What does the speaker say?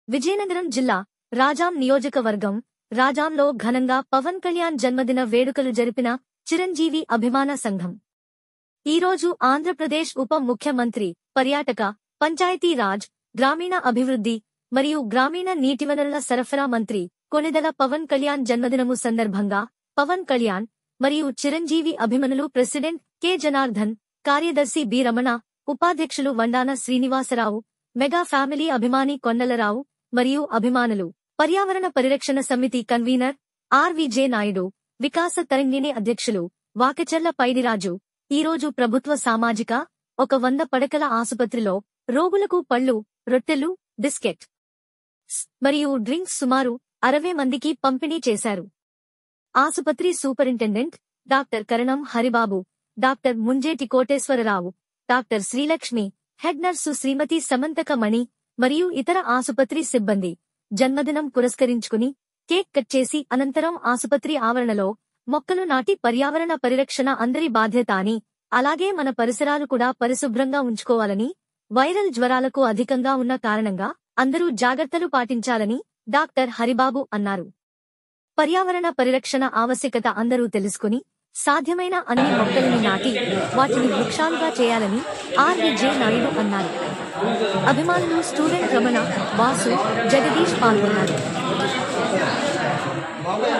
విజయనగరం జిల్లా రాజాం నియోజకవర్గం రాజాంలో ఘనంగా పవన్ కళ్యాణ్ జన్మదిన వేడుకలు జరిపిన చిరంజీవి అభిమాన సంఘం ఈరోజు ఆంధ్రప్రదేశ్ ఉప ముఖ్యమంత్రి పర్యాటక పంచాయతీరాజ్ గ్రామీణ అభివృద్ధి మరియు గ్రామీణ నీటివనరుల సరఫరా మంత్రి కొనిదల పవన్ కళ్యాణ్ జన్మదినము సందర్భంగా పవన్ కళ్యాణ్ మరియు చిరంజీవి అభిమనులు ప్రెసిడెంట్ కె జనార్దన్ కార్యదర్శి బి రమణ ఉపాధ్యక్షులు వండాన శ్రీనివాసరావు మెగా ఫ్యామిలీ అభిమాని కొండలరావు మరియు అభిమానులు పర్యావరణ పరిరక్షణ సమితి కన్వీనర్ ఆర్విజే నాయుడు వికాస తరంగిణి అధ్యక్షులు వాకచర్ల పైడిరాజు ఈరోజు ప్రభుత్వ సామాజిక ఒక వంద పడకల ఆసుపత్రిలో రోగులకు పళ్ళు రొట్టెలు బిస్కెట్ స్ మరియు డ్రింక్స్ సుమారు అరవై మందికి పంపిణీ చేశారు ఆసుపత్రి superintendent doctor Karanam Haribabu doctor Munjeti Koteswara Rao doctor Srilakshmi head nurse Srimathi Samantaka Mani మరియు ఇతర ఆసుపత్రి సిబ్బంది జన్మదినం పురస్కరించుకుని కేక్ కట్ చేసి అనంతరం ఆసుపత్రి ఆవరణలో మొక్కలు నాటి పర్యావరణ పరిరక్షణ అందరి బాధ్యత అని అలాగే మన పరిసరాలు కూడా పరిశుభ్రంగా ఉంచుకోవాలని వైరల్ జ్వరాలకు అధికంగా ఉన్న కారణంగా అందరూ జాగ్రత్తలు పాటించాలని డాక్టర్ హరిబాబు అన్నారు పర్యావరణ పరిరక్షణ ఆవశ్యకత అందరూ తెలుసుకుని సాధ్యమైన అన్ని మొక్కలను నాటి వాటిని వృక్షాలుగా చేయాలని ఆర్విజే నాయుడు అన్నారు అభిమానులు స్టూడెంట్ రమణ వాసు జగదీష్ పాల్గొన్నారు